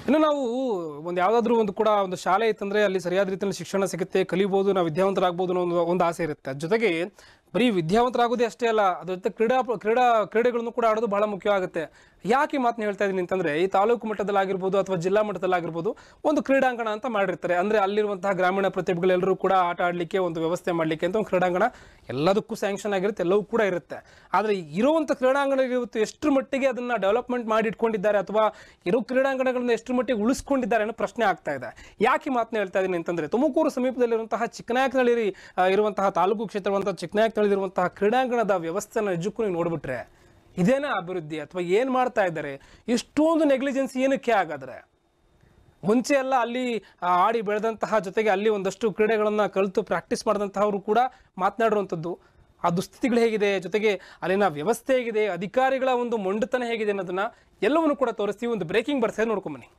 ಇನ್ನು ನಾವು ಒಂದು ಯಾವುದಾದ್ರೂ ಒಂದು ಕೂಡ ಒಂದು ಶಾಲೆ ಇತ್ತಂದ್ರೆ ಅಲ್ಲಿ ಸರಿಯಾದ ರೀತಿಯಲ್ಲಿ ಶಿಕ್ಷಣ ಸಿಗುತ್ತೆ ಕಲಿಬೋದು ನಾವು ವಿದ್ಯಾವಂತರಾಗ್ಬೋದು ಅನ್ನೋ ಒಂದು ಒಂದು ಆಸೆ ಇರುತ್ತೆ ಅದ್ರ ಜೊತೆಗೆ ಬರೀ ವಿದ್ಯಾವಂತರಾಗೋದೇ ಅಷ್ಟೇ ಅಲ್ಲ ಅದ್ರ ಜೊತೆ ಕ್ರೀಡಾ ಕ್ರೀಡಾ ಕ್ರೀಡೆಗಳನ್ನು ಕೂಡ ಆಡೋದು ಬಹಳ ಮುಖ್ಯವಾಗುತ್ತೆ ಯಾಕೆ ಈ ಮಾತನ್ನ ಹೇಳ್ತಾ ಇದ್ದೀನಿ ಅಂತಂದ್ರೆ ಈ ತಾಲೂಕು ಮಟ್ಟದಲ್ಲಾಗಿರ್ಬೋದು ಅಥವಾ ಜಿಲ್ಲಾ ಮಟ್ಟದಲ್ಲಾಗಿರ್ಬೋದು ಒಂದು ಕ್ರೀಡಾಂಗಣ ಅಂತ ಮಾಡಿರ್ತಾರೆ ಅಂದ್ರೆ ಅಲ್ಲಿರುವಂತಹ ಗ್ರಾಮೀಣ ಪ್ರತಿಭೆಗಳೆಲ್ಲರೂ ಕೂಡ ಆಟ ಆಡಲಿಕ್ಕೆ ಒಂದು ವ್ಯವಸ್ಥೆ ಮಾಡಲಿಕ್ಕೆ ಅಂತ ಒಂದು ಕ್ರೀಡಾಂಗಣ ಎಲ್ಲದಕ್ಕೂ ಸ್ಯಾಂಕ್ಷನ್ ಆಗಿರುತ್ತೆ ಎಲ್ಲವೂ ಕೂಡ ಇರುತ್ತೆ ಆದರೆ ಇರುವಂಥ ಕ್ರೀಡಾಂಗಣ ಇವತ್ತು ಎಷ್ಟರ ಮಟ್ಟಿಗೆ ಅದನ್ನ ಡೆವಲಪ್ಮೆಂಟ್ ಮಾಡಿ ಇಟ್ಕೊಂಡಿದ್ದಾರೆ ಅಥವಾ ಇರೋ ಕ್ರೀಡಾಂಗಣಗಳನ್ನ ಎಷ್ಟರ ಮಟ್ಟಿಗೆ ಉಳಿಸ್ಕೊಂಡಿದ್ದಾರೆ ಅನ್ನೋ ಪ್ರಶ್ನೆ ಆಗ್ತಾ ಇದೆ ಯಾಕೆ ಈ ಮಾತನ್ನ ಹೇಳ್ತಾ ಇದ್ದೀನಿ ಅಂತಂದ್ರೆ ತುಮಕೂರು ಸಮೀಪದಲ್ಲಿರುವಂತಹ ಚಿಕ್ಕನಾಯಕನಹಳ್ಳಿ ಆ, ಇರುವಂತಹ ತಾಲೂಕು ಕ್ಷೇತ್ರವಂತಹ ಚಿಕ್ಕನಾಯಕನಹಳ್ಳಿರುವಂತಹ ಕ್ರೀಡಾಂಗಣದ ವ್ಯವಸ್ಥೆನ ನಿಜಕ್ಕೂ ನೀವು ನೋಡ್ಬಿಟ್ರೆ ಇದೇನಾ ಅಭಿವೃದ್ಧಿ ಅಥವಾ ಏನು ಮಾಡ್ತಾ ಇದ್ದಾರೆ ಇಷ್ಟೊಂದು ನೆಗ್ಲಿಜೆನ್ಸ್ ಏನಕ್ಕೆ ಹಾಗಾದ್ರೆ ಮುಂಚೆ ಎಲ್ಲ ಅಲ್ಲಿ ಆ, ಆಡಿ ಬೆಳೆದಂತಹ ಜೊತೆಗೆ ಅಲ್ಲಿ ಒಂದಷ್ಟು ಕ್ರೀಡೆಗಳನ್ನು ಕಲಿತು ಪ್ರಾಕ್ಟೀಸ್ ಮಾಡಿದಂತಹವರು ಕೂಡ ಮಾತನಾಡುವಂಥದ್ದು ಆ ದುಸ್ಥಿತಿಗಳು ಹೇಗಿದೆ ಜೊತೆಗೆ ಅಲ್ಲಿನ ವ್ಯವಸ್ಥೆ ಹೇಗಿದೆ ಅಧಿಕಾರಿಗಳ ಒಂದು ಮೊಂಡುತನ ಹೇಗಿದೆ ಅನ್ನೋದನ್ನ ಎಲ್ಲವನ್ನು ಕೂಡ ತೋರಿಸ್ತೀವಿ ಒಂದು ಬ್ರೇಕಿಂಗ್ ಬರ್ತಾ ನೋಡ್ಕೊಂಬನ್ನಿ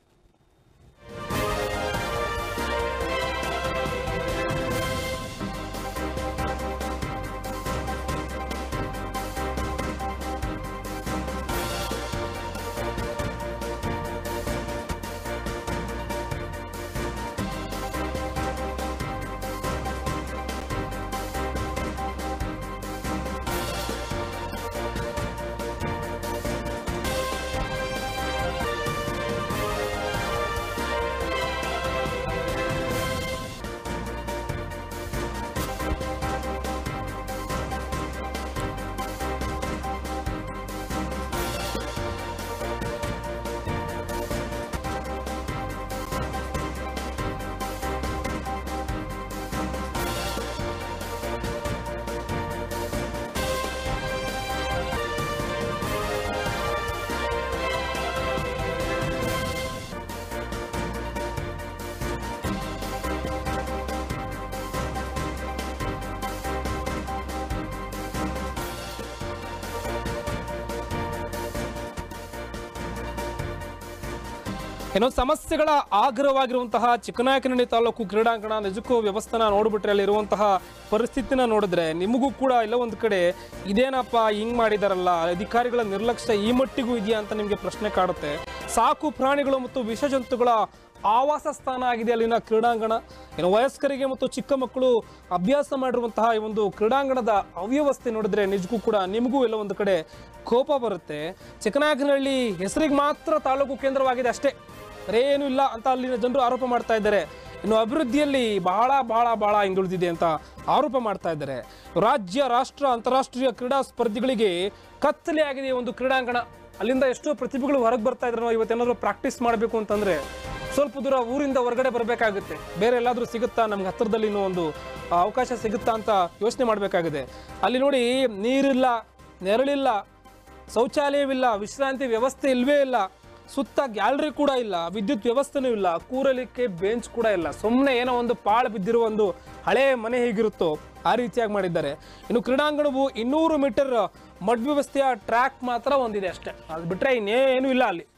ಏನೋ ಸಮಸ್ಯೆಗಳ ಆಗ್ರಹವಾಗಿರುವಂತಹ ಚಿಕ್ಕನಾಯಕನಹಳ್ಳಿ ತಾಲೂಕು ಕ್ರೀಡಾಂಗಣ ನಿಜಕ್ಕೂ ವ್ಯವಸ್ಥೆನ ನೋಡ್ಬಿಟ್ರೆ ಅಲ್ಲಿರುವಂತಹ ಪರಿಸ್ಥಿತಿನ ನೋಡಿದ್ರೆ ನಿಮಗೂ ಕೂಡ ಎಲ್ಲ ಒಂದು ಕಡೆ ಇದೇನಪ್ಪ ಹಿಂಗ್ ಮಾಡಿದಾರಲ್ಲ ಅಧಿಕಾರಿಗಳ ನಿರ್ಲಕ್ಷ್ಯ ಈ ಮಟ್ಟಿಗೂ ಇದೆಯಾ ಅಂತ ನಿಮಗೆ ಪ್ರಶ್ನೆ ಕಾಡುತ್ತೆ ಸಾಕು ಪ್ರಾಣಿಗಳು ಮತ್ತು ವಿಷಜಂತುಗಳ ಆವಾಸ ಸ್ಥಾನ ಆಗಿದೆ ಅಲ್ಲಿನ ಕ್ರೀಡಾಂಗಣ ಏನು ವಯಸ್ಕರಿಗೆ ಮತ್ತು ಚಿಕ್ಕ ಮಕ್ಕಳು ಅಭ್ಯಾಸ ಮಾಡಿರುವಂತಹ ಈ ಒಂದು ಕ್ರೀಡಾಂಗಣದ ಅವ್ಯವಸ್ಥೆ ನೋಡಿದ್ರೆ ನಿಜಕ್ಕೂ ಕೂಡ ನಿಮಗೂ ಎಲ್ಲ ಒಂದು ಕಡೆ ಕೋಪ ಬರುತ್ತೆ ಚಿಕ್ಕನಾಯಕನಹಳ್ಳಿ ಹೆಸರಿಗೆ ಮಾತ್ರ ತಾಲೂಕು ಕೇಂದ್ರವಾಗಿದೆ ಅಷ್ಟೇ ಬೇರೆ ಏನೂ ಇಲ್ಲ ಅಂತ ಅಲ್ಲಿನ ಜನರು ಆರೋಪ ಮಾಡ್ತಾ ಇದ್ದಾರೆ ಇನ್ನು ಅಭಿವೃದ್ಧಿಯಲ್ಲಿ ಬಹಳ ಬಹಳ ಬಹಳ ಹಿಂದುಳಿದಿದೆ ಅಂತ ಆರೋಪ ಮಾಡ್ತಾ ಇದ್ದಾರೆ ರಾಜ್ಯ ರಾಷ್ಟ್ರ ಅಂತಾರಾಷ್ಟ್ರೀಯ ಕ್ರೀಡಾ ಸ್ಪರ್ಧೆಗಳಿಗೆ ಕತ್ತಲೆ ಆಗಿದೆ ಈ ಒಂದು ಕ್ರೀಡಾಂಗಣ ಅಲ್ಲಿಂದ ಎಷ್ಟೋ ಪ್ರತಿಭೆಗಳು ಹೊರಗೆ ಬರ್ತಾ ಇದ್ರೆ ನಾವು ಇವತ್ತೇನಾದ್ರು ಪ್ರಾಕ್ಟೀಸ್ ಮಾಡಬೇಕು ಅಂತಂದ್ರೆ ಸ್ವಲ್ಪ ದೂರ ಊರಿಂದ ಹೊರಗಡೆ ಬರಬೇಕಾಗುತ್ತೆ ಬೇರೆ ಎಲ್ಲಾದರೂ ಸಿಗುತ್ತಾ ನಮ್ಗೆ ಹತ್ತಿರದಲ್ಲಿ ಇನ್ನೂ ಒಂದು ಆ, ಅವಕಾಶ ಸಿಗುತ್ತಾ ಅಂತ ಯೋಚನೆ ಮಾಡಬೇಕಾಗಿದೆ ಅಲ್ಲಿ ನೋಡಿ ನೀರಿಲ್ಲ ನೆರಳಿಲ್ಲ ಶೌಚಾಲಯವಿಲ್ಲ ವಿಶ್ರಾಂತಿ ವ್ಯವಸ್ಥೆ ಇಲ್ವೇ ಇಲ್ಲ ಸುತ್ತ ಗ್ಯಾಲರಿ ಕೂಡ ಇಲ್ಲ ವಿದ್ಯುತ್ ವ್ಯವಸ್ಥೆನೂ ಇಲ್ಲ ಕೂರಲಿಕ್ಕೆ ಬೆಂಚ್ ಕೂಡ ಇಲ್ಲ ಸುಮ್ಮನೆ ಏನೋ ಒಂದು ಪಾಳು ಬಿದ್ದಿರುವ ಒಂದು ಹಳೆ ಮನೆ ಹೇಗಿರುತ್ತೋ ಆ ರೀತಿಯಾಗಿ ಮಾಡಿದ್ದಾರೆ ಇನ್ನು ಕ್ರೀಡಾಂಗಣವು ಇನ್ನೂರು ಮೀಟರ್ ಮಡ್ ವ್ಯವಸ್ಥೆಯ ಟ್ರ್ಯಾಕ್ ಮಾತ್ರ ಒಂದಿದೆ ಅಷ್ಟೇ ಅದು ಬಿಟ್ಟರೆ ಇನ್ನೇನು ಇಲ್ಲ ಅಲ್ಲಿ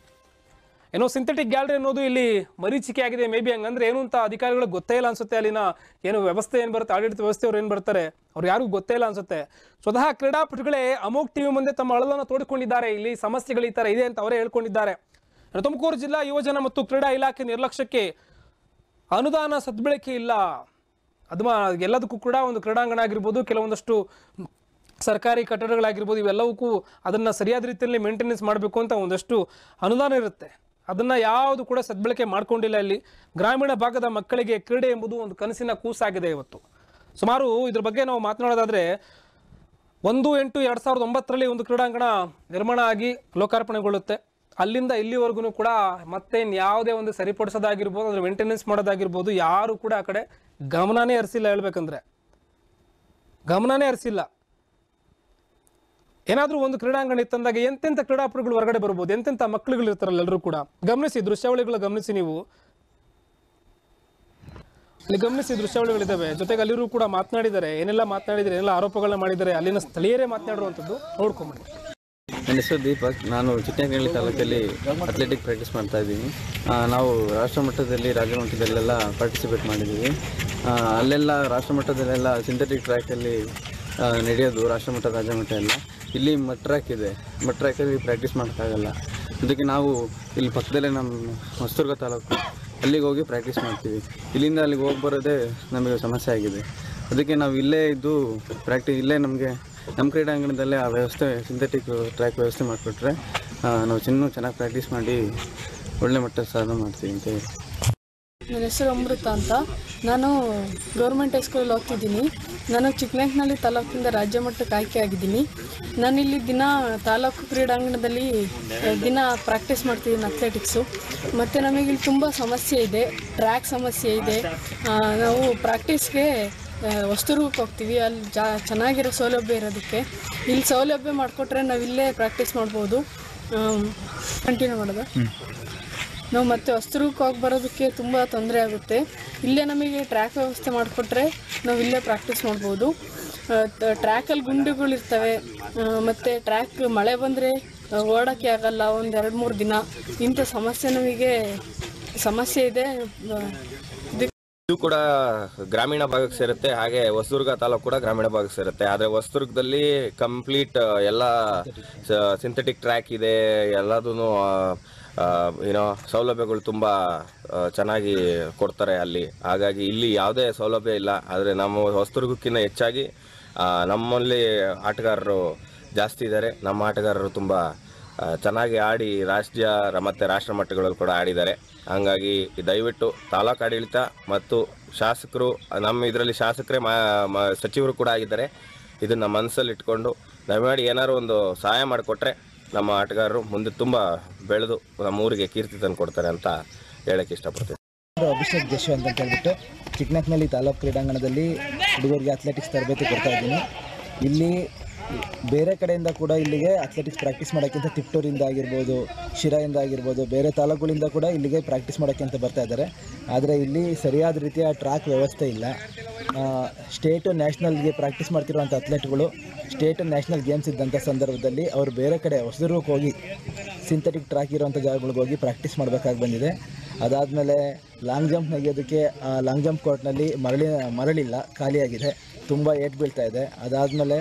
ಏನೋ ಸಿಂಥೆಟಿಕ್ ಗ್ಯಾಲರಿ ಅನ್ನೋದು ಇಲ್ಲಿ ಮರೀಚಿಕೆ ಆಗಿದೆ ಮೇ ಬಿ ಹಂಗಂದ್ರೆ ಏನು ಅಂತ ಅಧಿಕಾರಿಗಳಿಗೆ ಗೊತ್ತೇ ಇಲ್ಲ ಅನ್ಸುತ್ತೆ ಅಲ್ಲಿನ ಏನು ವ್ಯವಸ್ಥೆ ಏನು ಬರುತ್ತೆ ಆಡಳಿತ ವ್ಯವಸ್ಥೆ ಅವ್ರು ಏನು ಬರ್ತಾರೆ ಅವ್ರು ಯಾರಿಗೂ ಗೊತ್ತೇ ಇಲ್ಲ ಅನ್ಸುತ್ತೆ ಸ್ವತಃ ಕ್ರೀಡಾಪಟುಗಳೇ ಅಮೋಕ್ ಟಿವಿ ಮುಂದೆ ತಮ್ಮ ಅಳಲನ್ನು ತೋಡಿಕೊಂಡಿದ್ದಾರೆ ಇಲ್ಲಿ ಸಮಸ್ಯೆಗಳು ಈ ಥರ ಇದೆ ಅಂತ ಅವರೇ ಹೇಳ್ಕೊಂಡಿದ್ದಾರೆ ಇನ್ನು ತುಮಕೂರು ಜಿಲ್ಲಾ ಯುವಜನ ಮತ್ತು ಕ್ರೀಡಾ ಇಲಾಖೆ ನಿರ್ಲಕ್ಷ್ಯಕ್ಕೆ ಅನುದಾನ ಸದ್ಬಳಕೆ ಇಲ್ಲ ಅದು ಮಾ- ಎಲ್ಲದಕ್ಕೂ ಕೂಡ ಒಂದು ಕ್ರೀಡಾಂಗಣ ಆಗಿರ್ಬೋದು ಕೆಲವೊಂದಷ್ಟು ಸರ್ಕಾರಿ ಕಟ್ಟಡಗಳಾಗಿರ್ಬೋದು ಇವೆಲ್ಲವಕ್ಕೂ ಅದನ್ನು ಸರಿಯಾದ ರೀತಿಯಲ್ಲಿ ಮೇಂಟೆನೆನ್ಸ್ ಮಾಡಬೇಕು ಅಂತ ಒಂದಷ್ಟು ಅನುದಾನ ಇರುತ್ತೆ ಅದನ್ನು ಯಾವುದು ಕೂಡ ಸದ್ಬಳಕೆ ಮಾಡ್ಕೊಂಡಿಲ್ಲ ಇಲ್ಲಿ ಗ್ರಾಮೀಣ ಭಾಗದ ಮಕ್ಕಳಿಗೆ ಕ್ರೀಡೆ ಎಂಬುದು ಒಂದು ಕನಸಿನ ಕೂಸಾಗಿದೆ ಇವತ್ತು ಸುಮಾರು ಇದ್ರ ಬಗ್ಗೆ ನಾವು ಮಾತನಾಡೋದಾದರೆ ಒಂದು ಎಂಟು ಎರಡು ಸಾವಿರದ ಒಂಬತ್ತರಲ್ಲಿ ಒಂದು ಕ್ರೀಡಾಂಗಣ ನಿರ್ಮಾಣ ಆಗಿ ಲೋಕಾರ್ಪಣೆಗೊಳ್ಳುತ್ತೆ ಅಲ್ಲಿಂದ ಇಲ್ಲಿವರೆಗೂ ಕೂಡ ಮತ್ತೆ ಯಾವುದೇ ಒಂದು ಸರಿಪಡಿಸೋದಾಗಿರ್ಬೋದು ಅದ್ರ ಮೇಂಟೆನೆನ್ಸ್ ಮಾಡೋದಾಗಿರ್ಬೋದು ಯಾರು ಕೂಡ ಆ ಕಡೆ ಗಮನನೇ ಹರಿಸಿಲ್ಲ ಹೇಳ್ಬೇಕಂದ್ರೆ ಗಮನನೇ ಹರಿಸಿಲ್ಲ ಏನಾದರೂ ಒಂದು ಕ್ರೀಡಾಂಗಣ ಇತ್ತಂದಾಗ ಎಂತೆಂಥ ಕ್ರೀಡಾಪಟುಗಳು ಹೊರಗಡೆ ಬರ್ಬೋದು ಎಂತೆಂಥ ಮಕ್ಕಳುಗಳು ಇರ್ತಾರಲ್ಲ ಎಲ್ಲರೂ ಕೂಡ ಗಮನಿಸಿ ದೃಶ್ಯಾವಳಿಗಳು ಗಮನಿಸಿ ನೀವು ಇಲ್ಲಿ ಗಮನಿಸಿ ದೃಶ್ಯಾವಳಿಗಳಿದ್ದಾವೆ ಜೊತೆಗೆ ಅಲ್ಲಿರೂ ಕೂಡ ಮಾತನಾಡಿದ್ದಾರೆ ಏನೆಲ್ಲ ಮಾತನಾಡಿದ್ದಾರೆ ಏನೆಲ್ಲ ಆರೋಪಗಳನ್ನ ಮಾಡಿದ್ದಾರೆ ಅಲ್ಲಿನ ಸ್ಥಳೀಯರೇ ಮಾತನಾಡುವಂಥದ್ದು ನೋಡ್ಕೊಂಬನ್ನಿ ನನ್ನ ಹೆಸರು ದೀಪಕ್ ನಾನು ಚಿಕ್ಕನಹಳ್ಳಿ ತಾಲೂಕಲ್ಲಿ ಅಥ್ಲೆಟಿಕ್ ಪ್ರಾಕ್ಟೀಸ್ ಮಾಡ್ತಾ ಇದ್ದೀನಿ ಆ, ನಾವು ರಾಷ್ಟ್ರ ಮಟ್ಟದಲ್ಲಿ ರಾಜ್ಯ ಮಟ್ಟದಲ್ಲೆಲ್ಲ ಪಾರ್ಟಿಸಿಪೇಟ್ ಮಾಡಿದ್ದೀವಿ ಆ, ಅಲ್ಲೆಲ್ಲ ರಾಷ್ಟ್ರ ಮಟ್ಟದಲ್ಲೆಲ್ಲ ಸಿಂಥೆಟಿಕ್ ಟ್ರ್ಯಾಕಲ್ಲಿ ನಡೆಯೋದು ರಾಷ್ಟ್ರ ಮಟ್ಟ ರಾಜ್ಯ ಮಟ್ಟ ಎಲ್ಲ ಇಲ್ಲಿ ಮಡ್ ಟ್ರ್ಯಾಕ್ ಇದೆ ಮಡ್ ಟ್ರ್ಯಾಕಲ್ಲಿ ಪ್ರಾಕ್ಟೀಸ್ ಮಾಡೋಕ್ಕಾಗಲ್ಲ ಅದಕ್ಕೆ ನಾವು ಇಲ್ಲಿ ಪಕ್ಕದಲ್ಲೇ ನಮ್ಮ ಹೊಸದುರ್ಗ ತಾಲೂಕು ಅಲ್ಲಿಗೆ ಹೋಗಿ ಪ್ರಾಕ್ಟೀಸ್ ಮಾಡ್ತೀವಿ ಇಲ್ಲಿಂದ ಅಲ್ಲಿಗೆ ಹೋಗಿ ಬರೋದೇ ನಮಗೆ ಸಮಸ್ಯೆ ಆಗಿದೆ ಅದಕ್ಕೆ ನಾವು ಇಲ್ಲೇ ಇದ್ದು ಪ್ರಾಕ್ಟೀಸ್ ಇಲ್ಲೇ ನಮಗೆ ನಮ್ಮ ಕ್ರೀಡಾಂಗಣದಲ್ಲೇ ಆ ವ್ಯವಸ್ಥೆ ಸಿಂಥೆಟಿಕ್ ಟ್ರ್ಯಾಕ್ ವ್ಯವಸ್ಥೆ ಮಾಡಿಕೊಟ್ರೆ ನಾವು ಇನ್ನೂ ಚೆನ್ನಾಗಿ ಪ್ರಾಕ್ಟೀಸ್ ಮಾಡಿ ಒಳ್ಳೆ ಮಟ್ಟದ ಸಾಧನೆ ಮಾಡ್ತೀವಿ ಅಂತ ಹೇಳಿ ನನ್ನ ಹೆಸರು ಅಮೃತ ಅಂತ ನಾನು ಗೌರ್ಮೆಂಟ್ ಹೈಸ್ಕೂಲಲ್ಲಿ ಓದ್ತಿದ್ದೀನಿ ನಾನು ಚಿಕ್ಕನಾಯಕನಹಳ್ಳಿ ತಾಲೂಕಿಂದ ರಾಜ್ಯ ಮಟ್ಟಕ್ಕೆ ಆಯ್ಕೆ ಆಗಿದ್ದೀನಿ ನಾನಿಲ್ಲಿ ದಿನ ತಾಲೂಕು ಕ್ರೀಡಾಂಗಣದಲ್ಲಿ ಆ, ದಿನ ಪ್ರಾಕ್ಟೀಸ್ ಮಾಡ್ತಿದ್ದೀನಿ ಅಥ್ಲೆಟಿಕ್ಸು ಮತ್ತು ನಮಗಿಲ್ಲಿ ತುಂಬ ಸಮಸ್ಯೆ ಇದೆ ಟ್ರ್ಯಾಕ್ ಸಮಸ್ಯೆ ಇದೆ ಆ, ನಾವು ಪ್ರಾಕ್ಟೀಸ್ಗೆ ಹೊಸ್ತೂರ್ಗಕ್ಕೆ ಹೋಗ್ತೀವಿ ಅಲ್ಲಿ ಜಾ ಚೆನ್ನಾಗಿರೋ ಸೌಲಭ್ಯ ಇರೋದಕ್ಕೆ ಇಲ್ಲಿ ಸೌಲಭ್ಯ ಮಾಡಿಕೊಟ್ರೆ ನಾವು ಇಲ್ಲೇ ಪ್ರಾಕ್ಟೀಸ್ ಮಾಡ್ಬೋದು ಕಂಟಿನ್ಯೂ ಮಾಡೋದು ನಾವು ಮತ್ತೆ ಹೊಸ್ತೂರ್ಗಕ್ಕೆ ಹೋಗಿ ಬರೋದಕ್ಕೆ ತುಂಬ ತೊಂದರೆ ಆಗುತ್ತೆ ಇಲ್ಲೇ ನಮಗೆ ಟ್ರ್ಯಾಕ್ ವ್ಯವಸ್ಥೆ ಮಾಡಿಕೊಟ್ರೆ ನಾವು ಇಲ್ಲೇ ಪ್ರಾಕ್ಟೀಸ್ ಮಾಡ್ಬೋದು ಟ್ರ್ಯಾಕಲ್ಲಿ ಗುಂಡಿಗಳಿರ್ತವೆ ಮತ್ತು ಟ್ರ್ಯಾಕ್ ಮಳೆ ಬಂದರೆ ಓಡೋಕ್ಕೆ ಆಗಲ್ಲ ಒಂದು ಎರಡು ಮೂರು ದಿನ ಇಂಥ ಸಮಸ್ಯೆ ನಮಗೆ ಸಮಸ್ಯೆ ಇದೆ ಆ, ಇದಕ್ಕೆ ಇದು ಕೂಡ ಗ್ರಾಮೀಣ ಭಾಗಕ್ಕೆ ಸೇರುತ್ತೆ ಹಾಗೆ ಹೊಸದುರ್ಗ ತಾಲೂಕು ಕೂಡ ಗ್ರಾಮೀಣ ಭಾಗಕ್ಕೆ ಸೇರುತ್ತೆ ಆದರೆ ಹೊಸದುರ್ಗದಲ್ಲಿ ಕಂಪ್ಲೀಟ್ ಎಲ್ಲ ಸಿಂಥೆಟಿಕ್ ಟ್ರ್ಯಾಕ್ ಇದೆ ಎಲ್ಲದೂ ಏನೋ ಸೌಲಭ್ಯಗಳು ತುಂಬ ಆ, ಚೆನ್ನಾಗಿ ಕೊಡ್ತಾರೆ ಅಲ್ಲಿ ಹಾಗಾಗಿ ಇಲ್ಲಿ ಯಾವುದೇ ಸೌಲಭ್ಯ ಇಲ್ಲ ಆದರೆ ನಮ್ಮ ಹೊಸದುರ್ಗಕ್ಕಿಂತ ಹೆಚ್ಚಾಗಿ ಆ, ನಮ್ಮಲ್ಲಿ ಆಟಗಾರರು ಜಾಸ್ತಿ ಇದ್ದಾರೆ ನಮ್ಮ ಆಟಗಾರರು ತುಂಬ ಆ, ಚೆನ್ನಾಗಿ ಆಡಿ ರಾಜ್ಯ ರ- ಮತ್ತೆ ರಾಷ್ಟ್ರ ಮಟ್ಟಗಳಲ್ಲಿ ಕೂಡ ಆಡಿದ್ದಾರೆ ಹಾಗಾಗಿ ದಯವಿಟ್ಟು ತಾಲೂಕು ಆಡಳಿತ ಮತ್ತು ಶಾಸಕರು ನಮ್ಮ ಇದರಲ್ಲಿ ಶಾಸಕರೇ ಮಾ ಮ- ಸಚಿವರು ಕೂಡ ಆಗಿದ್ದಾರೆ ಇದನ್ನು ಮನಸ್ಸಲ್ಲಿ ಇಟ್ಕೊಂಡು ದಯಮಾಡಿ ಏನಾದ್ರು ಒಂದು ಸಹಾಯ ಮಾಡಿಕೊಟ್ರೆ ನಮ್ಮ ಆಟಗಾರರು ಮುಂದೆ ತುಂಬ ಬೆಳೆದು ನಮ್ಮ ಊರಿಗೆ ಕೀರ್ತಿ ತಂದು ಕೊಡ್ತಾರೆ ಅಂತ ಹೇಳಕ್ಕೆ ಇಷ್ಟಪಡ್ತೀನಿ ಹೆಸರು ಅಭಿಷೇಕ್ ಜಶ್ವಂತ್ ಅಂತ ಹೇಳ್ಬಿಟ್ಟು ಚಿಕ್ಕನಕ್ನಲ್ಲಿ ತಾಲೂಕು ಕ್ರೀಡಾಂಗಣದಲ್ಲಿ ಹುಡುಗರಿಗೆ ಅಥ್ಲೆಟಿಕ್ಸ್ ತರಬೇತಿ ಕೊಡ್ತಾ ಇದ್ದೀನಿ ಇಲ್ಲಿ ಬೇರೆ ಕಡೆಯಿಂದ ಕೂಡ ಇಲ್ಲಿಗೆ ಅಥ್ಲೆಟಿಕ್ಸ್ ಪ್ರಾಕ್ಟೀಸ್ ಮಾಡೋಕ್ಕಿಂತ ತಿಪ್ಟೂರಿಂದ ಆಗಿರ್ಬೋದು ಶಿರಾಯಿಂದ ಆಗಿರ್ಬೋದು ಬೇರೆ ತಾಲೂಕುಗಳಿಂದ ಕೂಡ ಇಲ್ಲಿಗೆ ಪ್ರಾಕ್ಟೀಸ್ ಮಾಡೋಕ್ಕೆ ಅಂತ ಬರ್ತಾ ಇದ್ದಾರೆ ಆದರೆ ಇಲ್ಲಿ ಸರಿಯಾದ ರೀತಿಯ ಟ್ರ್ಯಾಕ್ ವ್ಯವಸ್ಥೆ ಇಲ್ಲ ಸ್ಟೇಟು ನ್ಯಾಷನಲ್ಗೆ ಪ್ರಾಕ್ಟೀಸ್ ಮಾಡ್ತಿರುವಂಥ ಅಥ್ಲೆಟ್ಗಳು ಸ್ಟೇಟ್ ನ್ಯಾಷನಲ್ ಗೇಮ್ಸ್ ಇದ್ದಂಥ ಸಂದರ್ಭದಲ್ಲಿ ಅವರು ಬೇರೆ ಕಡೆ ಹೊಸದುರ್ಗಕ್ಕೆ ಹೋಗಿ ಸಿಂಥೆಟಿಕ್ ಟ್ರ್ಯಾಕ್ ಇರೋಂಥ ಜಾಗಗಳಿಗೆ ಹೋಗಿ ಪ್ರಾಕ್ಟೀಸ್ ಮಾಡಬೇಕಾಗಿ ಬಂದಿದೆ ಅದಾದಮೇಲೆ ಲಾಂಗ್ ಜಂಪ್ ನೆಗೆಯೋದಕ್ಕೆ ಲಾಂಗ್ ಜಂಪ್ ಕೋರ್ಟ್ನಲ್ಲಿ ಮರಳಿ ಮರಳಿಲ್ಲ ಖಾಲಿಯಾಗಿದೆ ತುಂಬ ಏಟ್ ಬೀಳ್ತಾ ಇದೆ ಅದಾದಮೇಲೆ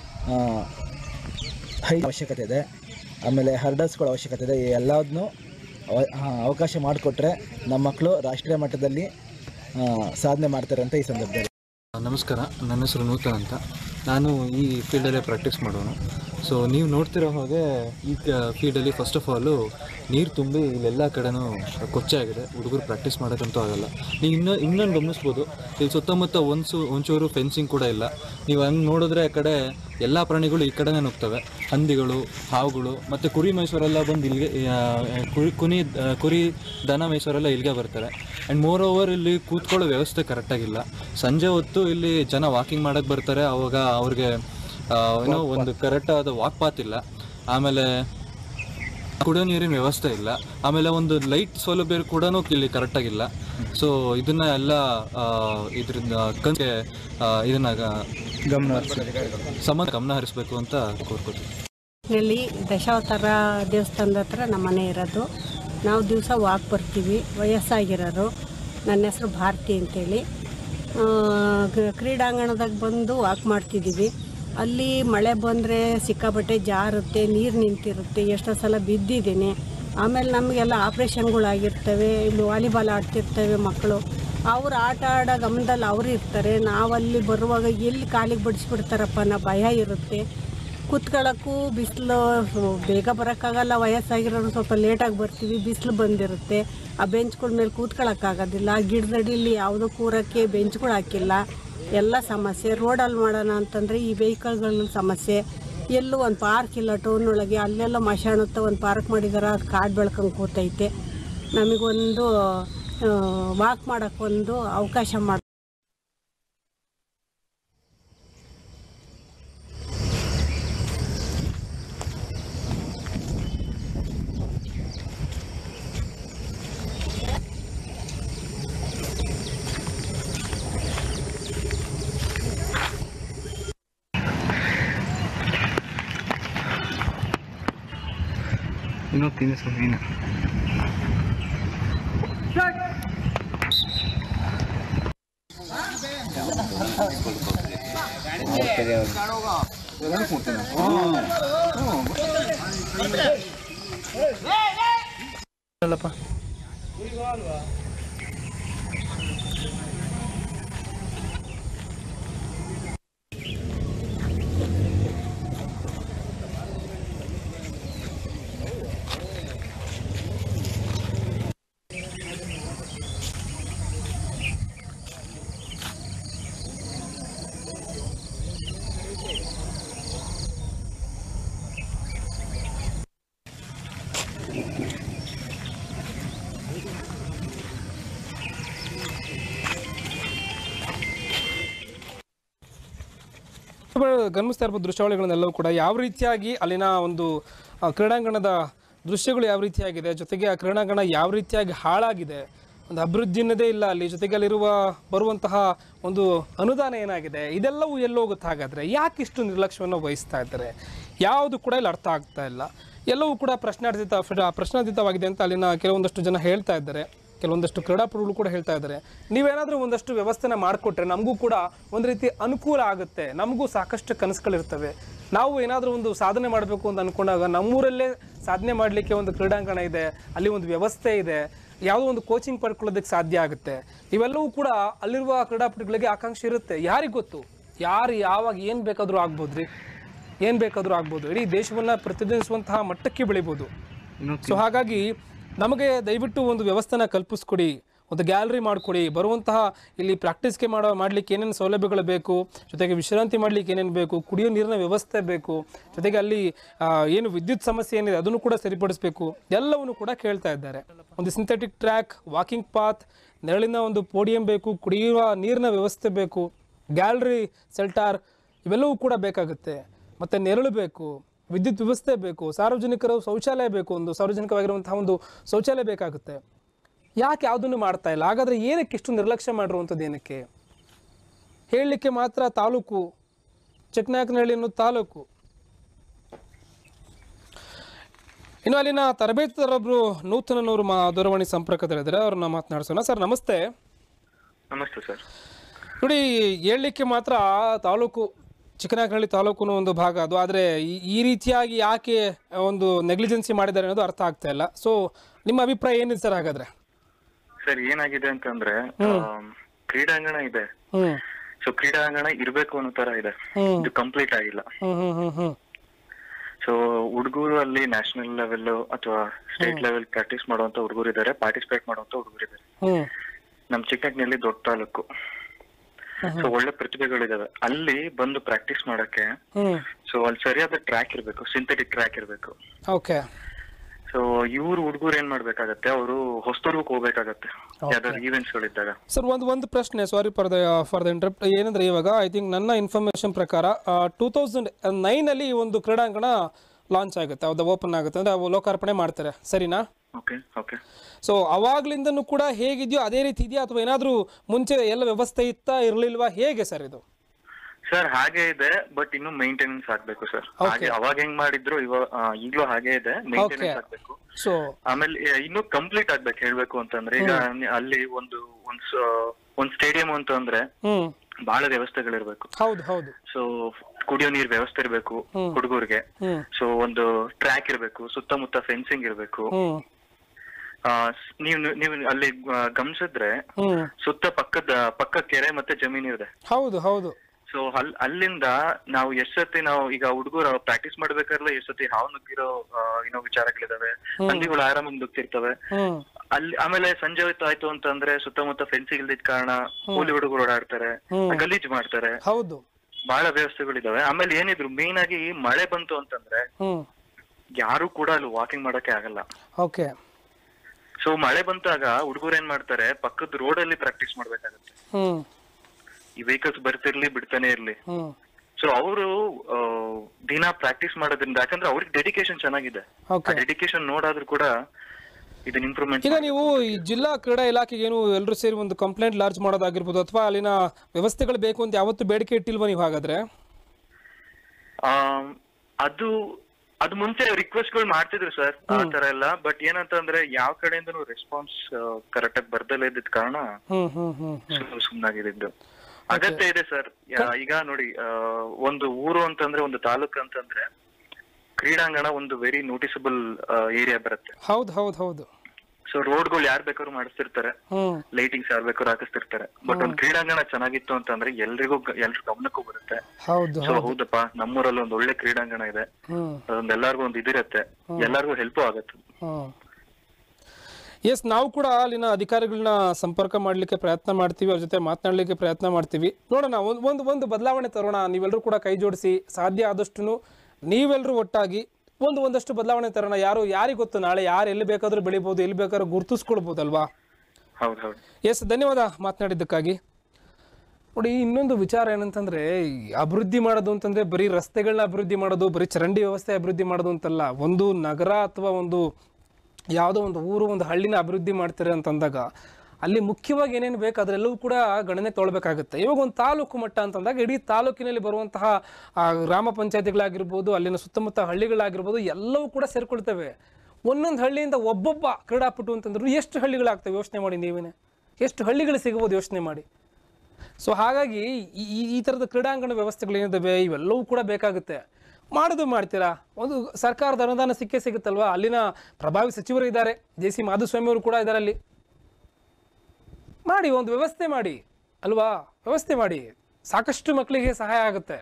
ಹೈ ಅವಶ್ಯಕತೆ ಇದೆ ಆಮೇಲೆ ಹರ್ಡಲ್ಸ್ಗಳ ಅವಶ್ಯಕತೆ ಇದೆ ಈ ಎಲ್ಲದನ್ನೂ ಅವ- ಆ, ಅವಕಾಶ ಮಾಡಿಕೊಟ್ರೆ ನಮ್ಮ ಮಕ್ಕಳು ರಾಷ್ಟ್ರೀಯ ಮಟ್ಟದಲ್ಲಿ ಆ, ಸಾಧನೆ ಮಾಡ್ತಾರೆ ಅಂತ ಈ ಸಂದರ್ಭದಲ್ಲಿ ನಮಸ್ಕಾರ ನನ್ನ ಹೆಸರು ನೂತನ್ ಅಂತ ನಾನು ಈ ಫೀಲ್ಡಲ್ಲೇ ಪ್ರಾಕ್ಟೀಸ್ ಮಾಡೋನು ಸೊ ನೀವು ನೋಡ್ತಿರೋ ಹಾಗೆ ಈ ಫೀಲ್ಡಲ್ಲಿ ಫಸ್ಟ್ ಆಫ್ ಆಲು ನೀರು ತುಂಬಿ ಇಲ್ಲೆಲ್ಲ ಕಡೆನೂ ಕೊಚ್ಚೆ ಆಗಿದೆ ಹುಡುಗರು ಪ್ರಾಕ್ಟೀಸ್ ಮಾಡೋಕ್ಕಂತೂ ಆಗಲ್ಲ ನೀವು ಇನ್ನೂ ಇನ್ನೊಂದು ಗಮನಿಸ್ಬೋದು ಇಲ್ಲಿ ಸುತ್ತಮುತ್ತ ಒಂಚು ಒಂಚೂರು ಫೆನ್ಸಿಂಗ್ ಕೂಡ ಇಲ್ಲ ನೀವು ಹಂಗೆ ನೋಡಿದ್ರೆ ಆ ಕಡೆ ಎಲ್ಲ ಪ್ರಾಣಿಗಳು ಈ ಕಡೆನೇ ನುಗ್ತವೆ ಹಂದಿಗಳು ಹಾವುಗಳು ಮತ್ತು ಕುರಿ ಮೈಸೂರೆಲ್ಲ ಬಂದು ಇಲ್ಲಿಗೆ ಆ, ಕುರಿ ಕುನಿ ಆ, ಕುರಿ ದನ ಮೈಸೂರೆಲ್ಲ ಇಲ್ಲಿಗೆ ಬರ್ತಾರೆ ಆ್ಯಂಡ್ ಮೋರ್ ಓವರ್ ಇಲ್ಲಿ ಕೂತ್ಕೊಳ್ಳೋ ವ್ಯವಸ್ಥೆ ಕರೆಕ್ಟಾಗಿಲ್ಲ ಸಂಜೆ ಹೊತ್ತು ಇಲ್ಲಿ ಜನ ವಾಕಿಂಗ್ ಮಾಡೋಕ್ಕೆ ಬರ್ತಾರೆ ಅವಾಗ ಅವ್ರಿಗೆ ಆ, ಏನೋ ಒಂದು ಕರೆಕ್ಟಾದ ವಾಕ್ ಪಾತ್ ಇಲ್ಲ ಆಮೇಲೆ ಕುಡಿಯೋ ನೀರಿನ ವ್ಯವಸ್ಥೆ ಇಲ್ಲ ಆಮೇಲೆ ಒಂದು ಲೈಟ್ ಸೌಲಭ್ಯ ಕೂಡ ಇಲ್ಲಿ ಕರೆಕ್ಟಾಗಿಲ್ಲ ಸೊ ಇದನ್ನ ಎಲ್ಲ ಆ, ಇದರಿಂದ ಕನ್ಗೆ ಇದನ್ನ ಗಮನ ಸಂಬಂಧ ಗಮನ ಹರಿಸ್ಬೇಕು ಅಂತ ಕೋರ್ಕೋತೀವಿ ನಲ್ಲಿ ದಶಾವತಾರ ದೇವಸ್ಥಾನದ ಹತ್ರ ನಮ್ಮ ಮನೆ ಇರೋದು ನಾವು ದಿವಸ ವಾಕ್ ಬರ್ತೀವಿ ವಯಸ್ಸಾಗಿರೋರು ನನ್ನ ಹೆಸರು ಭಾರತಿ ಅಂತೇಳಿ ಆ, ಗ- ಕ್ರೀಡಾಂಗಣದಾಗ ಬಂದು ವಾಕ್ ಮಾಡ್ತಿದ್ದೀವಿ ಅಲ್ಲಿ ಮಳೆ ಬಂದರೆ ಸಿಕ್ಕಾಪಟ್ಟೆ ಜಾರುತ್ತೆ ನೀರು ನಿಂತಿರುತ್ತೆ ಎಷ್ಟೋ ಸಲ ಬಿದ್ದಿದ್ದೀನಿ ಆಮೇಲೆ ನಮಗೆಲ್ಲ ಆಪ್ರೇಷನ್ಗಳಾಗಿರ್ತವೆ ಇಲ್ಲಿ ವಾಲಿಬಾಲ್ ಆಡ್ತಿರ್ತವೆ ಮಕ್ಕಳು ಅವ್ರು ಆಟ ಆಡೋ ಗಮನದಲ್ಲಿ ಅವ್ರು ಇರ್ತಾರೆ ನಾವಲ್ಲಿ ಬರುವಾಗ ಎಲ್ಲಿ ಕಾಲಿಗೆ ಬಡಿಸ್ಬಿಡ್ತಾರಪ್ಪ ಅನ್ನೋ ಭಯ ಇರುತ್ತೆ ಕೂತ್ಕೊಳ್ಳೋಕ್ಕೂ ಬಿಸಿಲು ಬೇಗ ಬರೋಕ್ಕಾಗಲ್ಲ ವಯಸ್ಸಾಗಿರೋರು ಸ್ವಲ್ಪ ಲೇಟಾಗಿ ಬರ್ತೀವಿ ಬಿಸಿಲು ಬಂದಿರುತ್ತೆ ಆ ಬೆಂಚ್ಗಳ ಮೇಲೆ ಕೂತ್ಕೊಳ್ಳೋಕ್ಕಾಗೋದಿಲ್ಲ ಗಿಡದಡಿಲಿ ಯಾವುದೋ ಕೂರಕ್ಕೆ ಬೆಂಚ್ಗಳು ಹಾಕಿಲ್ಲ ಎಲ್ಲ ಸಮಸ್ಯೆ ರೋಡಲ್ಲಿ ಮಾಡೋಣ ಅಂತಂದರೆ ಈ ವೆಹಿಕಲ್ಗಳ ಸಮಸ್ಯೆ ಎಲ್ಲೂ ಒಂದು ಪಾರ್ಕ್ ಇಲ್ಲ ಟೌನ್ ಒಳಗೆ ಅಲ್ಲೆಲ್ಲ ಮಶಾಣುತ್ತ ಒಂದು ಪಾರ್ಕ್ ಮಾಡಿದಾರೆ ಅದು ಕಾಡು ಬೆಳ್ಕೊಂಡು ಕೂತೈತೆ ನಮಗೊಂದು ವಾಕ್ ಮಾಡೋಕ್ಕೊಂದು ಅವಕಾಶ ಮಾಡಿ ಇನ್ನೂ ತಿನ್ನಿಸು ಮೀನು ಹೇಳಪ್ಪ ಗಮನಿಸ್ತಾ ಇರ್ಬೋದು ದೃಶ್ಯಾವಳಿಗಳನ್ನೆಲ್ಲವೂ ಕೂಡ ಯಾವ ರೀತಿಯಾಗಿ ಅಲ್ಲಿನ ಒಂದು ಆ, ಕ್ರೀಡಾಂಗಣದ ದೃಶ್ಯಗಳು ಯಾವ ರೀತಿಯಾಗಿದೆ ಜೊತೆಗೆ ಆ ಕ್ರೀಡಾಂಗಣ ಯಾವ ರೀತಿಯಾಗಿ ಹಾಳಾಗಿದೆ ಒಂದು ಅಭಿವೃದ್ಧಿ ಅನ್ನೋದೇ ಇಲ್ಲ ಅಲ್ಲಿ ಜೊತೆಗೆ ಅಲ್ಲಿರುವ ಬರುವಂತಹ ಒಂದು ಅನುದಾನ ಏನಾಗಿದೆ ಇದೆಲ್ಲವೂ ಎಲ್ಲೋಗುತ್ತೆ ಹಾಗಾದರೆ ಯಾಕೆ ಇಷ್ಟು ನಿರ್ಲಕ್ಷ್ಯವನ್ನು ವಹಿಸ್ತಾ ಇದ್ದಾರೆ ಯಾವುದು ಕೂಡ ಇಲ್ಲಿ ಅರ್ಥ ಆಗ್ತಾ ಇಲ್ಲ ಎಲ್ಲವೂ ಕೂಡ ಪ್ರಶ್ನಾರ್ಥಿತ ಪ್ರಶ್ನಾತೀತವಾಗಿದೆ ಅಂತ ಅಲ್ಲಿನ ಕೆಲವೊಂದಷ್ಟು ಜನ ಹೇಳ್ತಾ ಇದ್ದಾರೆ ಕೆಲವೊಂದಷ್ಟು ಕ್ರೀಡಾಪಟುಗಳು ಕೂಡ ಹೇಳ್ತಾ ಇದ್ದಾರೆ ನೀವೇನಾದರೂ ಒಂದಷ್ಟು ವ್ಯವಸ್ಥೆನ ಮಾಡಿಕೊಟ್ರೆ ನಮಗೂ ಕೂಡ ಒಂದು ರೀತಿ ಅನುಕೂಲ ಆಗುತ್ತೆ ನಮಗೂ ಸಾಕಷ್ಟು ಕನಸುಗಳಿರ್ತವೆ ನಾವು ಏನಾದರೂ ಒಂದು ಸಾಧನೆ ಮಾಡಬೇಕು ಅಂತ ಅಂದ್ಕೊಂಡಾಗ ನಮ್ಮೂರಲ್ಲೇ ಸಾಧನೆ ಮಾಡಲಿಕ್ಕೆ ಒಂದು ಕ್ರೀಡಾಂಗಣ ಇದೆ ಅಲ್ಲಿ ಒಂದು ವ್ಯವಸ್ಥೆ ಇದೆ ಯಾವುದೋ ಒಂದು ಕೋಚಿಂಗ್ ಪಡ್ಕೊಳ್ಳೋದಕ್ಕೆ ಸಾಧ್ಯ ಆಗುತ್ತೆ ಇವೆಲ್ಲವೂ ಕೂಡ ಅಲ್ಲಿರುವ ಕ್ರೀಡಾಪಟುಗಳಿಗೆ ಆಕಾಂಕ್ಷೆ ಇರುತ್ತೆ ಯಾರಿಗೆ ಗೊತ್ತು ಯಾರು ಯಾವಾಗ ಏನು ಬೇಕಾದರೂ ಆಗ್ಬೋದ್ರಿ ಏನು ಬೇಕಾದರೂ ಆಗ್ಬೋದು ಇಡೀ ದೇಶವನ್ನು ಪ್ರತಿನಿಧಿಸುವಂತಹ ಮಟ್ಟಕ್ಕೆ ಬೆಳಿಬೋದು ಸೊ ಹಾಗಾಗಿ ನಮಗೆ ದಯವಿಟ್ಟು ಒಂದು ವ್ಯವಸ್ಥೆನ ಕಲ್ಪಿಸ್ಕೊಡಿ ಒಂದು ಗ್ಯಾಲರಿ ಮಾಡಿಕೊಡಿ ಬರುವಂತಹ ಇಲ್ಲಿ ಪ್ರಾಕ್ಟೀಸ್ಗೆ ಮಾಡೋ ಮಾಡಲಿಕ್ಕೆ ಏನೇನು ಸೌಲಭ್ಯಗಳು ಬೇಕು ಜೊತೆಗೆ ವಿಶ್ರಾಂತಿ ಮಾಡಲಿಕ್ಕೆ ಏನೇನು ಬೇಕು ಕುಡಿಯೋ ನೀರಿನ ವ್ಯವಸ್ಥೆ ಬೇಕು ಜೊತೆಗೆ ಅಲ್ಲಿ ಆ, ಏನು ವಿದ್ಯುತ್ ಸಮಸ್ಯೆ ಏನಿದೆ ಅದನ್ನು ಕೂಡ ಸರಿಪಡಿಸಬೇಕು ಎಲ್ಲವನ್ನು ಕೂಡ ಕೇಳ್ತಾ ಇದ್ದಾರೆ ಒಂದು ಸಿಂಥೆಟಿಕ್ ಟ್ರ್ಯಾಕ್ ವಾಕಿಂಗ್ ಪಾತ್ ನೆರಳಿನ ಒಂದು ಪೋಡಿಯಂ ಬೇಕು ಕುಡಿಯುವ ನೀರಿನ ವ್ಯವಸ್ಥೆ ಬೇಕು ಗ್ಯಾಲರಿ ಸೆಲ್ಟಾರ್ ಇವೆಲ್ಲವೂ ಕೂಡ ಬೇಕಾಗುತ್ತೆ ಮತ್ತು ನೆರಳು ಬೇಕು ವಿದ್ಯುತ್ ವ್ಯವಸ್ಥೆ ಬೇಕು ಸಾರ್ವಜನಿಕರು ಶೌಚಾಲಯ ಬೇಕು ಒಂದು ಸಾರ್ವಜನಿಕವಾಗಿರುವಂತಹ ಒಂದು ಶೌಚಾಲಯ ಬೇಕಾಗುತ್ತೆ ಯಾಕೆ ಯಾವುದನ್ನು ಮಾಡ್ತಾ ಇಲ್ಲ ಹಾಗಾದರೆ ಏನಕ್ಕೆ ಇಷ್ಟು ನಿರ್ಲಕ್ಷ್ಯ ಮಾಡಿರುವಂಥದ್ದು ಏನಕ್ಕೆ ಹೇಳಲಿಕ್ಕೆ ಮಾತ್ರ ತಾಲೂಕು ಚಿಕ್ಕನಾಯಕನಹಳ್ಳಿ ಅನ್ನೋದು ತಾಲೂಕು ಇನ್ನು ಅಲ್ಲಿನ ತರಬೇತುದಾರೊಬ್ಬರು ನೂತನನವರು ಮಾ ದೂರವಾಣಿ ಸಂಪರ್ಕದಲ್ಲಿದ್ದಾರೆ ಅವ್ರನ್ನ ಮಾತನಾಡಿಸೋಣ ಸರ್ ನಮಸ್ತೆ ನಮಸ್ತೆ ಸರ್ ನೋಡಿ ಹೇಳಲಿಕ್ಕೆ ಮಾತ್ರ ತಾಲೂಕು ಚಿಕ್ಕನಾಯಕನಹಳ್ಳಿ ತಾಲೂಕಿನ ಒಂದು ಭಾಗ ಅದು ಆದರೆ ಈ- ಈ ರೀತಿಯಾಗಿ ಯಾಕೆ ಒಂದು ನೆಗ್ಲಿಜೆನ್ಸಿ ಮಾಡಿದ್ದಾರೆ ಅನ್ನೋದು ಅರ್ಥ ಆಗ್ತಾ ಇಲ್ಲ ಸೊ ನಿಮ್ಮ ಅಭಿಪ್ರಾಯ ಏನಿದೆ ಸರ್ ಹಾಗಾದ್ರೆ ಸರ್ ಏನಾಗಿದೆ ಅಂತಂದ್ರೆ ಆಮ್, ಕ್ರೀಡಾಂಗಣ ಇದೆ ಹ್ಞೂ ಸೊ ಕ್ರೀಡಾಂಗಣ ಇರ್ಬೇಕು ಅನ್ನೋ ತರ ಇದೆ ಹ್ಮ್. ಇದು ಕಂಪ್ಲೀಟ್ ಆಗಿಲ್ಲ ಹ್ಞೂ ಹ್ಞೂ ಹ್ಞೂ ಹ್ಞೂ ಸೊ ಹುಡುಗರು ಅಲ್ಲಿ ನ್ಯಾಷನಲ್ ಲೆವೆಲ್ ಅಥವಾ ಸ್ಟೇಟ್ ಲೆವೆಲ್ ಪ್ರಾಕ್ಟೀಸ್ ಮಾಡುವಂತ ಹುಡುಗರು ಇದಾರೆ ಪಾರ್ಟಿಸಿಪೇಟ್ ಮಾಡುವಂತ ಹುಡುಗರು ಇದಾರೆ ಹ್ಞೂ ನಮ್ ಚಿಕ್ಕನಲ್ಲಿ ದೊಡ್ಡ ತಾಲೂಕು ಸೊ ಒಳ್ಳೆ ಪ್ರತಿಭೆಗಳಿದಾವೆ ಅಲ್ಲಿ ಬಂದು ಪ್ರಾಕ್ಟೀಸ್ ಮಾಡಕ್ಕೆ ಹ್ಞೂ ಸೊ ಅಲ್ಲಿ ಸರಿಯಾದ ಟ್ರ್ಯಾಕ್ ಇರ್ಬೇಕು ಸಿಂಥೆಟಿಕ್ ಟ್ರ್ಯಾಕ್ ಇರ್ಬೇಕು ಓಕೆ ಸೊ ಇವ್ರು ಹುಡುಗರು ಏನ್ ಮಾಡ್ಬೇಕಾಗತ್ತೆ ಅವರು ಹೊಸದುರ್ಗಕ್ಕೆ ಹೋಗ್ಬೇಕಾಗತ್ತೆ ಯಾವ್ದಾದ್ರು ಈವೆಂಟ್ಸ್ ಗಳಿದ್ದಾಗ ಸರ್ ಒಂದು ಒಂದು ಪ್ರಶ್ನೆ sorry for the for the interrupt ಏನಂದ್ರೆ ಇವಾಗ ಐ ಥಿಂಕ್ ನನ್ನ ಇನ್ಫಾರ್ಮೇಷನ್ ಪ್ರಕಾರ ಟೂ ತೌಸಂಡ್ ನೈನಲ್ಲಿ ಈ ಒಂದು ಕ್ರೀಡಾಂಗಣ ಲಾಂಚ್ ಆಗುತ್ತೆ ಅದು ಓಪನ್ ಆಗುತ್ತೆ ಅಂದರೆ ಅವು ಲೋಕಾರ್ಪಣೆ ಮಾಡ್ತಾರೆ ಸರಿನಾ ಓಕೆ ಓಕೆ ಸೊ ಅವಾಗ್ಲಿಂದನೂ ಕೂಡ ಹೇಗಿದೆಯೋ ಅದೇ ರೀತಿ ಇದೆಯಾ ಅಥವಾ ಏನಾದರೂ ಮುಂಚೆ ಎಲ್ಲ ವ್ಯವಸ್ಥೆ ಇತ್ತಾ ಇರಲಿಲ್ವಾ ಹೇಗೆ ಸರ್ ಇದು ಸರ್ ಹಾಗೆ ಇದೆ ಬಟ್ ಇನ್ನು ಮೇಂಟೆನೆನ್ಸ್ ಆಗ್ಬೇಕು ಸರ್ ಹಾಗೆ ಅವಾಗ ಹೆಂಗ್ ಮಾಡಿದ್ರು ಇವಾಗ ಆ, ಈಗ್ಲೂ ಹಾಗೆ ಇದೆ ಮೇಂಟೆನೆನ್ಸ್ ಆಗ್ಬೇಕು ಸೊ ಆಮೇಲೆ ಆ, ಇನ್ನು ಕಂಪ್ಲೀಟ್ ಆಗ್ಬೇಕು ಹೇಳ್ಬೇಕು ಅಂತಂದ್ರೆ ಈಗ ನಿ- ಅಲ್ಲಿ ಒಂದು ಒಂದ್ ಸ- ಒಂದ್ ಸ್ಟೇಡಿಯಂ ಅಂತಂದ್ರೆ ಹ್ಞೂ ಬಹಳ ವ್ಯವಸ್ಥೆಗಳಿರ್ಬೇಕು ಹೌದು ಹೌದು ಸೊ ಕುಡಿಯೋ ನೀರ್ ವ್ಯವಸ್ಥೆ ಇರ್ಬೇಕು ಹುಡುಗರಿಗೆ ಹ್ಞೂ ಸೊ ಒಂದು ಟ್ರ್ಯಾಕ್ ಇರ್ಬೇಕು ಸುತ್ತಮುತ್ತ ಫೆನ್ಸಿಂಗ್ ಇರ್ಬೇಕು ಹ್ಞೂ ಆ, ಸ್- ನೀವು ನೀವು ಅಲ್ಲಿ ಆ, ಗಮನಿಸಿದ್ರೆ ಹ್ಞೂ ಸುತ್ತ ಪಕ್ಕದ ಪಕ್ಕ ಕೆರೆ ಮತ್ತೆ ಜಮೀನು ಇದೆ ಹೌದು ಹೌದು ಸೊ ಅಲ್ ಅಲ್ಲಿಂದ ನಾವು ಎಷ್ಟೊತ್ತಿ ನಾವು ಈಗ ಹುಡುಗರು ಪ್ರಾಕ್ಟೀಸ್ ಮಾಡ್ಬೇಕಾದ್ರೆ ಎಷ್ಟೊತ್ತಿ ಹಾವು ನುಗ್ಗಿರೋ ಆ, ಏನೋ ವಿಚಾರಗಳಿದಾವೆ ಹಂದಿಗಳು ಆರಾಮಾಗಿ ನುಗ್ತಿರ್ತವೆ ಹ್ಞೂ ಅಲ್ಲಿ ಆಮೇಲೆ ಸಂಜೆ ಹೊತ್ತು ಆಯ್ತು ಅಂತಂದ್ರೆ ಸುತ್ತಮುತ್ತ ಫೆನ್ಸಿಂಗ್ ಇಲ್ದಿದ್ ಕಾರಣ ಕೂಲಿ ಹುಡುಗರು ಓಡಾಡ್ತಾರೆ ಗಲೀಜ್ ಮಾಡ್ತಾರೆ ಹೌದು ಬಹಳ ವ್ಯವಸ್ಥೆಗಳಿದಾವೆ ಆಮೇಲೆ ಏನಿದ್ರು ಮೇನ್ ಆಗಿ ಮಳೆ ಬಂತು ಅಂತಂದ್ರೆ ಹ್ಞೂ ಯಾರು ಕೂಡ ಅಲ್ಲಿ ವಾಕಿಂಗ್ ಮಾಡಕ್ಕೆ ಆಗಲ್ಲ ಓಕೆ ಸೊ ಮಳೆ ಬಂತಾಗ ಹುಡುಗರು ಏನ್ ಮಾಡ್ತಾರೆ ಪಕ್ಕದ ರೋಡ್ ಅಲ್ಲಿ ಪ್ರಾಕ್ಟೀಸ್ ಮಾಡ್ಬೇಕಾಗತ್ತೆ ಹ್ಞೂ ಈ ವೆಹಿಕಲ್ಸ್ ಬರ್ತಿರ್ಲಿ ಬಿಡ್ತಾನೆ ಇರ್ಲಿ ಹ್ಞೂ ಸೊ ಅವರು ದಿನ ಪ್ರಾಕ್ಟೀಸ್ ಮಾಡೋದ್ರಿಂದ ಯಾಕಂದ್ರೆ ಅವ್ರಿಗೆ ಡೆಡಿಕೇಶನ್ ಚೆನ್ನಾಗಿದೆ ಓಕೆ ಡೆಡಿಕೇಶನ್ ನೋಡಾದ್ರೂ ಕೂಡ ಇದನ್ನ ಇಂಪ್ರೂವ್ಮೆಂಟ್ ಈಗ ನೀವು ಈ ಜಿಲ್ಲಾ ಕ್ರೀಡಾ ಇಲಾಖೆಗೆ ಏನು ಎಲ್ಲರೂ ಸೇರಿ ಒಂದು ಕಂಪ್ಲೇಂಟ್ ಲಾರ್ಜ್ ಮಾಡೋದಾಗಿರ್ಬೋದು ಅಥವಾ ಅಲ್ಲಿನ ವ್ಯವಸ್ಥೆಗಳು ಬೇಕು ಅಂತ ಯಾವತ್ತೂ ಬೇಡಿಕೆ ಇಟ್ಟಿಲ್ವಾ ನೀವು ಹಾಗಾದ್ರೆ ಅದು ಅದು ಮುಂಚೆ ರಿಕ್ವೆಸ್ಟ್ ಗಳು ಮಾಡ್ತಿದ್ರು ಸರ್ ಆ ತರ ಎಲ್ಲ ಬಟ್ ಏನಂತಂದ್ರೆ ಯಾವ ಕಡೆಯಿಂದನೂ ರೆಸ್ಪಾನ್ಸ್ ಕರೆಕ್ಟ್ ಆಗಿ ಬರ್ದಲೇ ಇದ್ದಿದ್ ಕಾರಣ ಹ್ಮ್ ಹ್ಮ್ ಹ್ಮ್ ಸುಮ್- ಸುಮ್ನಾಗಿದ್ದು ಅಗತ್ಯ ಇದೆ ಸರ್ ಈಗ ನೋಡಿ ಆ, ಒಂದು ಊರು ಅಂತಂದ್ರೆ ಒಂದು ತಾಲೂಕು ಅಂತಂದ್ರೆ ಕ್ರೀಡಾಂಗಣ ಒಂದು ವೆರಿ ನೋಟಿಸಬಲ್ ಏರಿಯಾ ಬರುತ್ತೆ ಹೌದು ಹೌದು ಹೌದು ಸೊ ರೋಡ್ಗಳು ಯಾರ್ ಬೇಕಾದ್ರೂ ಮಾಡಿಸ್ತಿರ್ತಾರೆ ಹ್ಮ್ ಲೈಟಿಂಗ್ಸ್ ಯಾರ್ ಬೇಕಾದ್ರೂ ಹಾಕಿಸ್ತಿರ್ತಾರೆ ಬಟ್ ಒಂದ್ ಕ್ರೀಡಾಂಗಣ ಚೆನ್ನಾಗಿತ್ತು ಅಂತಂದ್ರೆ ಎಲ್ರಿಗೂ ಗ- ಎಲ್ರ ಗಮನಕ್ಕೂ ಬರುತ್ತೆ ಹೌದು ಸೊ ಹೌದಪ್ಪ ನಮ್ಮೂರಲ್ಲಿ ಒಂದ್ ಒಳ್ಳೆ ಕ್ರೀಡಾಂಗಣ ಇದೆ ಹ್ಮ್ ಅದೊಂದ್ ಎಲ್ಲಾರ್ಗು ಒಂದ್ ಇದಿರತ್ತೆ ಎಲ್ಲಾರ್ಗು ಹೆಲ್ಪ್ ಆಗತ್ತೆ ಹ್ಮ್ ಎಸ್ ನಾವು ಕೂಡ ಅಲ್ಲಿನ ಅಧಿಕಾರಿಗಳನ್ನ ಸಂಪರ್ಕ ಮಾಡಲಿಕ್ಕೆ ಪ್ರಯತ್ನ ಮಾಡ್ತೀವಿ ಅವ್ರ ಜೊತೆ ಮಾತನಾಡಲಿಕ್ಕೆ ಪ್ರಯತ್ನ ಮಾಡ್ತೀವಿ ನೋಡೋಣ ಒಂದು ಒಂದು ಒಂದು ಬದಲಾವಣೆ ತರೋಣ ನೀವೆಲ್ಲರೂ ಕೂಡ ಕೈ ಜೋಡಿಸಿ ಸಾಧ್ಯ ಆದಷ್ಟು ನೀವೆಲ್ಲರೂ ಒಟ್ಟಾಗಿ ಒಂದು ಒಂದಷ್ಟು ಬದಲಾವಣೆ ತರೋಣ ಯಾರು ಯಾರಿಗೆ ಗೊತ್ತು ನಾಳೆ ಯಾರು ಎಲ್ಲಿ ಬೇಕಾದ್ರೂ ಬೆಳಿಬೋದು ಎಲ್ಲಿ ಬೇಕಾದ್ರೂ ಗುರುತಿಸ್ಕೊಳ್ಬೋದಲ್ವಾ ಹೌದ್ ಹೌದು ಎಸ್ ಧನ್ಯವಾದ ಮಾತನಾಡಿದ್ದಕ್ಕಾಗಿ ನೋಡಿ ಇನ್ನೊಂದು ವಿಚಾರ ಏನಂತಂದ್ರೆ ಈ ಅಭಿವೃದ್ಧಿ ಮಾಡೋದು ಅಂತಂದ್ರೆ ಬರೀ ರಸ್ತೆಗಳನ್ನ ಅಭಿವೃದ್ಧಿ ಮಾಡೋದು ಬರೀ ಚರಂಡಿ ವ್ಯವಸ್ಥೆ ಅಭಿವೃದ್ಧಿ ಮಾಡೋದು ಅಂತಲ್ಲ ಒಂದು ನಗರ ಅಥವಾ ಒಂದು ಯಾವುದೋ ಒಂದು ಊರು ಒಂದು ಹಳ್ಳಿನ ಅಭಿವೃದ್ಧಿ ಮಾಡ್ತಾರೆ ಅಂತಂದಾಗ ಅಲ್ಲಿ ಮುಖ್ಯವಾಗಿ ಏನೇನು ಬೇಕು ಅದರೆಲ್ಲವೂ ಕೂಡ ಗಣನೆ ತೊಗೊಳ್ಬೇಕಾಗುತ್ತೆ ಇವಾಗ ಒಂದು ತಾಲೂಕು ಮಟ್ಟ ಅಂತಂದಾಗ ಇಡೀ ತಾಲೂಕಿನಲ್ಲಿ ಬರುವಂತಹ ಆ ಗ್ರಾಮ ಪಂಚಾಯತಿಗಳಾಗಿರ್ಬೋದು ಅಲ್ಲಿನ ಸುತ್ತಮುತ್ತ ಹಳ್ಳಿಗಳಾಗಿರ್ಬೋದು ಎಲ್ಲವೂ ಕೂಡ ಸೇರ್ಕೊಳ್ತವೆ ಒಂದೊಂದು ಹಳ್ಳಿಯಿಂದ ಒಬ್ಬೊಬ್ಬ ಕ್ರೀಡಾಪಟು ಅಂತಂದ್ರು ಎಷ್ಟು ಹಳ್ಳಿಗಳಾಗ್ತವೆ ಯೋಚನೆ ಮಾಡಿ ನೀವೇನೆ ಎಷ್ಟು ಹಳ್ಳಿಗಳು ಸಿಗ್ಬೋದು ಯೋಚನೆ ಮಾಡಿ ಸೊ ಹಾಗಾಗಿ ಈ- ಈ ಈ ಥರದ ಕ್ರೀಡಾಂಗಣ ವ್ಯವಸ್ಥೆಗಳೇನಿದ್ದಾವೆ ಇವೆಲ್ಲವೂ ಕೂಡ ಬೇಕಾಗುತ್ತೆ ಮಾಡೋದು ಮಾಡ್ತೀರಾ ಒಂದು ಸರ್ಕಾರದ ಅನುದಾನ ಸಿಕ್ಕೇ ಸಿಗುತ್ತಲ್ವಾ ಅಲ್ಲಿನ ಪ್ರಭಾವಿ ಸಚಿವರು ಇದ್ದಾರೆ ಜೆ ಸಿ ಮಾಧುಸ್ವಾಮಿ ಅವರು ಕೂಡ ಇದ್ದಾರೆ ಅಲ್ಲಿ ಮಾಡಿ ಒಂದು ವ್ಯವಸ್ಥೆ ಮಾಡಿ ಅಲ್ವಾ ವ್ಯವಸ್ಥೆ ಮಾಡಿ ಸಾಕಷ್ಟು ಮಕ್ಕಳಿಗೆ ಸಹಾಯ ಆಗುತ್ತೆ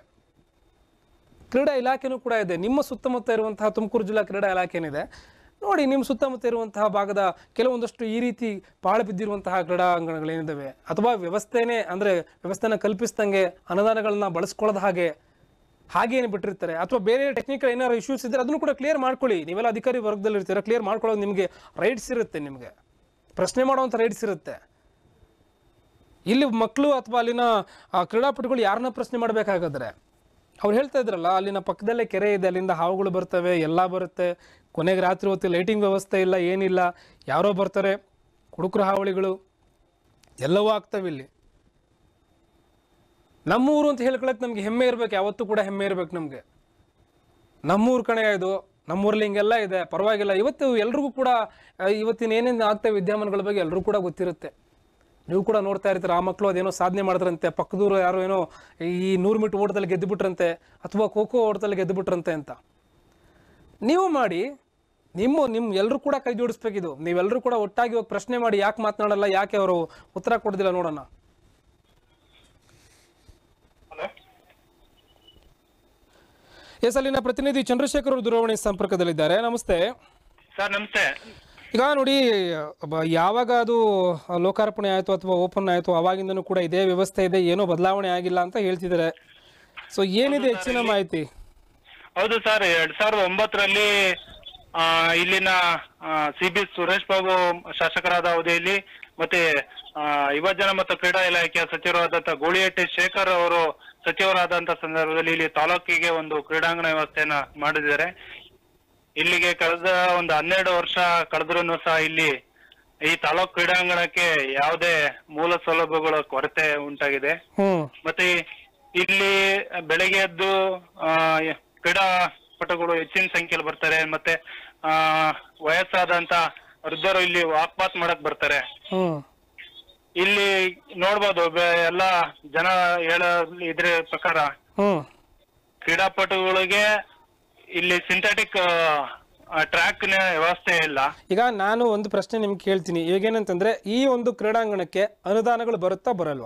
ಕ್ರೀಡಾ ಇಲಾಖೆನೂ ಕೂಡ ಇದೆ ನಿಮ್ಮ ಸುತ್ತಮುತ್ತ ಇರುವಂತಹ ತುಮಕೂರು ಜಿಲ್ಲಾ ಕ್ರೀಡಾ ಇಲಾಖೆ ಏನಿದೆ ನೋಡಿ ನಿಮ್ಮ ಸುತ್ತಮುತ್ತ ಇರುವಂತಹ ಭಾಗದ ಕೆಲವೊಂದಷ್ಟು ಈ ರೀತಿ ಪಾಳು ಬಿದ್ದಿರುವಂತಹ ಕ್ರೀಡಾಂಗಣಗಳೇನಿದ್ದಾವೆ ಅಥವಾ ವ್ಯವಸ್ಥೆನೇ ಅಂದರೆ ವ್ಯವಸ್ಥೆನ ಕಲ್ಪಿಸ್ದಂಗೆ ಅನುದಾನಗಳನ್ನ ಬಳಸ್ಕೊಳ್ಳೋದು ಹಾಗೆ ಹಾಗೇನು ಬಿಟ್ಟಿರ್ತಾರೆ ಅಥವಾ ಬೇರೆ ಟೆಕ್ನಿಕಲ್ ಏನಾದ್ರು ಇಶ್ಯೂಸ್ ಇದ್ದರೆ ಅದನ್ನು ಕೂಡ ಕ್ಲಿಯರ್ ಮಾಡ್ಕೊಳ್ಳಿ ನೀವೆಲ್ಲ ಅಧಿಕಾರಿ ವರ್ಗದಲ್ಲಿ ಇರ್ತೀರ ಕ್ಲಿಯರ್ ಮಾಡ್ಕೊಳ್ಳೋದು ನಿಮಗೆ ರೈಟ್ಸ್ ಇರುತ್ತೆ ನಿಮಗೆ ಪ್ರಶ್ನೆ ಮಾಡುವಂಥ ರೈಟ್ಸ್ ಇರುತ್ತೆ ಇಲ್ಲಿ ಮಕ್ಕಳು ಅಥವಾ ಅಲ್ಲಿನ ಆ, ಕ್ರೀಡಾಪಟುಗಳು ಯಾರನ್ನ ಪ್ರಶ್ನೆ ಮಾಡಬೇಕಾಗಾದ್ರೆ ಅವ್ರು ಹೇಳ್ತಾ ಇದ್ರಲ್ಲ ಅಲ್ಲಿನ ಪಕ್ಕದಲ್ಲೇ ಕೆರೆ ಇದೆ ಅಲ್ಲಿಂದ ಹಾವುಗಳು ಬರ್ತವೆ ಎಲ್ಲ ಬರುತ್ತೆ ಕೊನೆಗೆ ರಾತ್ರಿ ಹೊತ್ತು ಲೈಟಿಂಗ್ ವ್ಯವಸ್ಥೆ ಇಲ್ಲ ಏನಿಲ್ಲ ಯಾರೋ ಬರ್ತಾರೆ ಕುಡುಕರು ಹಾವಳಿಗಳು ಎಲ್ಲವೂ ಆಗ್ತವೆ ಇಲ್ಲಿ ನಮ್ಮೂರು ಅಂತ ಹೇಳ್ಕೊಳಕ್ಕೆ ನಮ್ಗೆ ಹೆಮ್ಮೆ ಇರ್ಬೇಕು ಯಾವತ್ತೂ ಕೂಡ ಹೆಮ್ಮೆ ಇರ್ಬೇಕು ನಮಗೆ ನಮ್ಮೂರು ಕಣೆ ಇದು ನಮ್ಮೂರಲ್ಲಿ ಹಿಂಗೆಲ್ಲ ಇದೆ ಪರವಾಗಿಲ್ಲ ಇವತ್ತು ಎಲ್ರಿಗೂ ಕೂಡ ಆ, ಇವತ್ತಿನ ಏನೇನು ಆಗ್ತವೆ ವಿದ್ಯಮಾನಗಳ ಬಗ್ಗೆ ಎಲ್ರಿಗೂ ಕೂಡ ಗೊತ್ತಿರುತ್ತೆ ನೀವು ಕೂಡ ನೋಡ್ತಾ ಇರ್ತೀರ ಆ ಮಕ್ಕಳು ಅದೇನೋ ಸಾಧನೆ ಮಾಡಿದ್ರಂತೆ ಪಕ್ಕದೂರು ಯಾರೋ ಏನೋ ಈ ನೂರು ಮೀಟರ್ ಓಟದಲ್ಲಿ ಗೆದ್ದು ಬಿಟ್ರಂತೆ ಅಥವಾ ಖೋ ಖೋ ಓಟದಲ್ಲಿ ಗೆದ್ದು ಬಿಟ್ರಂತೆ ಅಂತ ನೀವು ಮಾಡಿ ನಿಮ್ಮ ನಿಮ್ಮ ಎಲ್ಲರೂ ಕೂಡ ಕೈ ಜೋಡಿಸ್ಬೇಕಿದು ನೀವೆಲ್ಲರೂ ಕೂಡ ಒಟ್ಟಾಗಿ ಹೋಗಿ ಪ್ರಶ್ನೆ ಮಾಡಿ ಯಾಕೆ ಮಾತನಾಡಲ್ಲ ಯಾಕೆ ಅವರು ಉತ್ತರ ಕೊಡೋದಿಲ್ಲ ನೋಡೋಣ ಎಸ್ ಅಲ್ಲಿನ ಪ್ರತಿನಿಧಿ ಚಂದ್ರಶೇಖರ್ ಅವರು ದೂರವಾಣಿ ಸಂಪರ್ಕದಲ್ಲಿದ್ದಾರೆ ನಮಸ್ತೆ ಸರ್ ನಮಸ್ತೆ ಈಗ ನೋಡಿ ಬ- ಯಾವಾಗ ಅದು ಲೋಕಾರ್ಪಣೆ ಆಯಿತು ಅಥವಾ ಓಪನ್ ಆಯಿತು ಅವಾಗಿಂದನೂ ಕೂಡ ಇದೇ ವ್ಯವಸ್ಥೆ ಇದೆ ಏನೋ ಬದಲಾವಣೆ ಆಗಿಲ್ಲ ಅಂತ ಹೇಳ್ತಿದ್ದಾರೆ ಸೊ ಏನಿದೆ ಹೆಚ್ಚಿನ ಮಾಹಿತಿ ಹೌದು ಸರ್ ಎರಡ್ ಸಾವಿರದ ಒಂಬತ್ತರಲ್ಲಿ ಆ, ಇಲ್ಲಿನ ಸಿ ಬಿ ಸುರೇಶ್ ಬಾಬು ಶಾಸಕರಾದ ಅವಧಿಯಲ್ಲಿ ಮತ್ತೆ ಆ, ಯುವಜನ ಮತ್ತು ಕ್ರೀಡಾ ಇಲಾಖೆಯ ಸಚಿವರಾದಂತ ಗೋಳಿಹಟ್ಟಿ ಶೇಖರ್ ಅವರು ಸಚಿವರಾದಂತ ಸಂದರ್ಭದಲ್ಲಿ ಇಲ್ಲಿ ತಾಲೂಕಿಗೆ ಒಂದು ಕ್ರೀಡಾಂಗಣ ವ್ಯವಸ್ಥೆಯನ್ನ ಮಾಡಿದ್ದಾರೆ ಇಲ್ಲಿಗೆ ಕಳೆದ ಒಂದು ಹನ್ನೆರಡು ವರ್ಷ ಕಳೆದ್ರೂ ಸಹ ಇಲ್ಲಿ ಈ ತಾಲೂಕು ಕ್ರೀಡಾಂಗಣಕ್ಕೆ ಯಾವುದೇ ಮೂಲ ಸೌಲಭ್ಯಗಳ ಕೊರತೆ ಉಂಟಾಗಿದೆ ಹ್ಮ್ ಮತ್ತೆ ಇಲ್ಲಿ ಬೆಳಗ್ಗೆ ಎದ್ದು ಆ, ಕ್ರೀಡಾಪಟುಗಳು ಹೆಚ್ಚಿನ ಸಂಖ್ಯೆಯಲ್ಲಿ ಬರ್ತಾರೆ ಮತ್ತೆ ಆ ವಯಸ್ಸಾದಂತ ವೃದ್ಧರು ಇಲ್ಲಿ ವಾಕ್ಪಾತ್ ಮಾಡಕ್ ಬರ್ತಾರೆ ಹ್ಮ್ ಇಲ್ಲಿ ನೋಡ್ಬೋದು ಬೆ- ಎಲ್ಲ ಜನ ಹೇಳ ಇದ್ರ ಪ್ರಕಾರ ಹ್ಮ್ ಕ್ರೀಡಾಪಟುಗಳಿಗೆ ಇಲ್ಲಿ ಸಿಂಥೆಟಿಕ್ ಟ್ರ್ಯಾಕ್ ವ್ಯವಸ್ಥೆ ಇಲ್ಲ ಈಗ ನಾನು ಒಂದು ಪ್ರಶ್ನೆ ನಿಮ್ಗೆ ಕೇಳ್ತೀನಿ ಈಗೇನಂತಂದ್ರೆ ಈ ಒಂದು ಕ್ರೀಡಾಂಗಣಕ್ಕೆ ಅನುದಾನಗಳು ಬರುತ್ತಾ ಬರಲ್ವಾ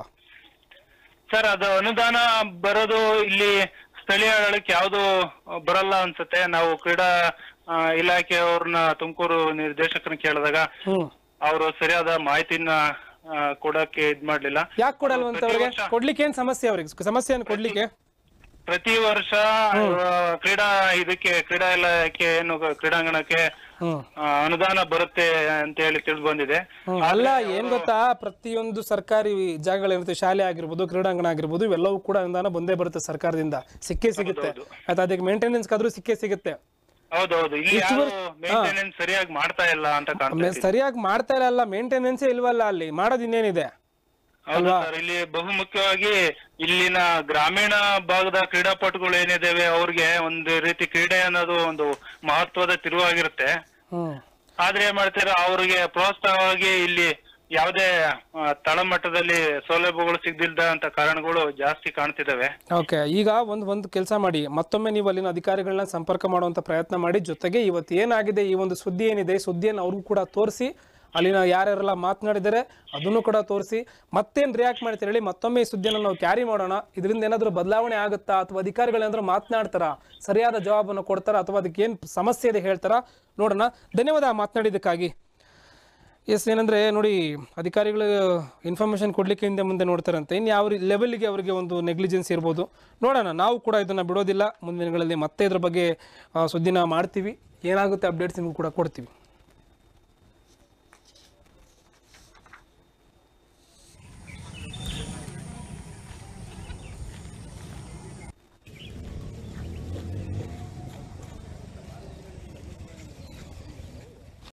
ಸರ್ ಅದು ಅನುದಾನ ಬರೋದು ಇಲ್ಲಿ ಸ್ಥಳೀಯ ಆಡಳಿತಕ್ಕೆ ಯಾವುದು ಬರಲ್ಲ ಅನ್ಸುತ್ತೆ ನಾವು ಕ್ರೀಡಾ ಆ, ಇಲಾಖೆಯವ್ರನ್ನ ತುಮಕೂರು ನಿರ್ದೇಶಕರನ್ನ ಕೇಳಿದಾಗ ಹ್ಮ್ ಅವರು ಸರಿಯಾದ ಮಾಹಿತಿನ ಆ, ಕೊಡಕ್ಕೆ ಇದ್ ಮಾಡ್ಲಿಲ್ಲ ಯಾಕೆ ಕೊಡಲ್ವಂತ ಅವ್ರಿಗೆ ಕೊಡ್ಲಿಕ್ಕೆ ಏನ್ ಸಮಸ್ಯೆ ಅವ್ರಿಗೆ ಸಮಸ್ಯೆ ಏನು ಕೊಡ್ಲಿಕ್ಕೆ ಪ್ರತಿ ವರ್ಷ ಆ, ಕ್ರೀಡಾ ಇದಕ್ಕೆ ಕ್ರೀಡಾ ಇಲಾಖೆ ಏನು ಕ್ರೀಡಾಂಗಣಕ್ಕೆ ಹ್ಮ್ ಆ, ಅನುದಾನ ಬರುತ್ತೆ ಅಂತ ಹೇಳಿ ತಿಳಿದು ಬಂದಿದೆ ಹ್ಮ್. ಅಲ್ಲ ಏನ್ ಗೊತ್ತಾ ಪ್ರತಿಯೊಂದು ಸರ್ಕಾರಿ ಜಾಗಗಳಿರುತ್ತೆ ಶಾಲೆ ಆಗಿರ್ಬೋದು ಕ್ರೀಡಾಂಗಣ ಆಗಿರ್ಬೋದು ಇವೆಲ್ಲವೂ ಕೂಡ ಅನುದಾನ ಬಂದೇ ಬರುತ್ತೆ ಸರ್ಕಾರದಿಂದ ಸಿಕ್ಕೇ ಸಿಗುತ್ತೆ ಆಯ್ತಾ ಅದಕ್ಕೆ ಮೇಂಟೆನೆನ್ಸ್ ಆದ್ರೂ ಸಿಕ್ಕೇ ಸಿಗುತ್ತೆ ಹೌದೌದು ಇಲ್ಲಿ ಯಾರು ಮೇಂಟೆನೆನ್ಸ್ ಸರಿಯಾಗಿ ಮಾಡ್ತಾ ಇಲ್ಲ ಅಂತ ಕಾಣ್ತಾ ಮೆ- ಸರಿಯಾಗಿ ಮಾಡ್ತಾ ಇರಲ್ಲ ಮೇಂಟೆನೆನ್ಸೇ ಇಲ್ವಲ್ಲ ಅಲ್ಲಿ ಮಾಡೋದು ಇನ್ನೇನಿದೆ ಹೌದು ಸರ್ ಇಲ್ಲಿ ಬಹು ಮುಖ್ಯವಾಗಿ ಇಲ್ಲಿನ ಗ್ರಾಮೀಣ ಭಾಗದ ಕ್ರೀಡಾಪಟುಗಳು ಏನಿದಾವೆ ಅವ್ರಿಗೆ ಒಂದು ರೀತಿ ಕ್ರೀಡೆ ಅನ್ನೋದು ಒಂದು ಮಹತ್ವದ ತಿರುವಾಗಿರುತ್ತೆ ಹ್ಮ್ ಆದ್ರೆ ಏನ್ ಮಾಡ್ತೀರಾ ಅವ್ರಿಗೆ ಪ್ರೋತ್ಸಾಹವಾಗಿ ಇಲ್ಲಿ ಯಾವುದೇ ಆ, ತಳಮಟ್ಟದಲ್ಲಿ ಸೌಲಭ್ಯಗಳು ಸಿಗ್ದಿಲ್ದ ಅಂತ ಕಾರಣಗಳು ಜಾಸ್ತಿ ಕಾಣ್ತಿದಾವೆ ಓಕೆ ಈಗ ಒಂದು ಒಂದು ಕೆಲಸ ಮಾಡಿ ಮತ್ತೊಮ್ಮೆ ನೀವು ಅಲ್ಲಿನ ಅಧಿಕಾರಿಗಳನ್ನ ಸಂಪರ್ಕ ಮಾಡುವಂತ ಪ್ರಯತ್ನ ಮಾಡಿ ಜೊತೆಗೆ ಇವತ್ತು ಏನಾಗಿದೆ ಈ ಒಂದು ಸುದ್ದಿ ಏನಿದೆ ಈ ಸುದ್ದಿಯನ್ನು ಅವ್ರಿಗೂ ಕೂಡ ತೋರಿಸಿ ಅಲ್ಲಿನ ಯಾರ್ಯಾರೆಲ್ಲ ಮಾತನಾಡಿದ್ದಾರೆ ಅದನ್ನು ಕೂಡ ತೋರಿಸಿ ಮತ್ತೇನು ರಿಯಾಕ್ಟ್ ಮಾಡ್ತೀರಿ ಹೇಳಿ ಮತ್ತೊಮ್ಮೆ ಈ ಸುದ್ದಿಯನ್ನು ನಾವು ಕ್ಯಾರಿ ಮಾಡೋಣ ಇದರಿಂದ ಏನಾದರೂ ಬದಲಾವಣೆ ಆಗುತ್ತಾ ಅಥವಾ ಅಧಿಕಾರಿಗಳೇನಾದರೂ ಮಾತನಾಡ್ತಾರಾ ಸರಿಯಾದ ಜವಾಬನ್ನು ಕೊಡ್ತಾರಾ ಅಥವಾ ಅದಕ್ಕೆ ಏನು ಸಮಸ್ಯೆ ಇದೆ ಹೇಳ್ತಾರಾ ನೋಡೋಣ ಧನ್ಯವಾದ ಮಾತನಾಡಿದ್ದಕ್ಕಾಗಿ ಎಸ್ ಏನಂದರೆ ನೋಡಿ ಅಧಿಕಾರಿಗಳು ಇನ್ಫಾರ್ಮೇಷನ್ ಕೊಡಲಿಕ್ಕೆ ಹಿಂದೆ ಮುಂದೆ ನೋಡ್ತಾರಂತೆ ಇನ್ನು ಯಾವ ಲೆವೆಲ್ಗೆ ಅವರಿಗೆ ಒಂದು ನೆಗ್ಲಿಜೆನ್ಸ್ ಇರ್ಬೋದು ನೋಡೋಣ ನಾವು ಕೂಡ ಇದನ್ನು ಬಿಡೋದಿಲ್ಲ ಮುಂದಿನ ದಿನಗಳಲ್ಲಿ ಮತ್ತೆ ಇದ್ರ ಬಗ್ಗೆ ಆ, ಸುದ್ದಿನ ಮಾಡ್ತೀವಿ ಏನಾಗುತ್ತೆ ಅಪ್ಡೇಟ್ಸ್ ನಿಮಗೂ ಕೂಡ ಕೊಡ್ತೀವಿ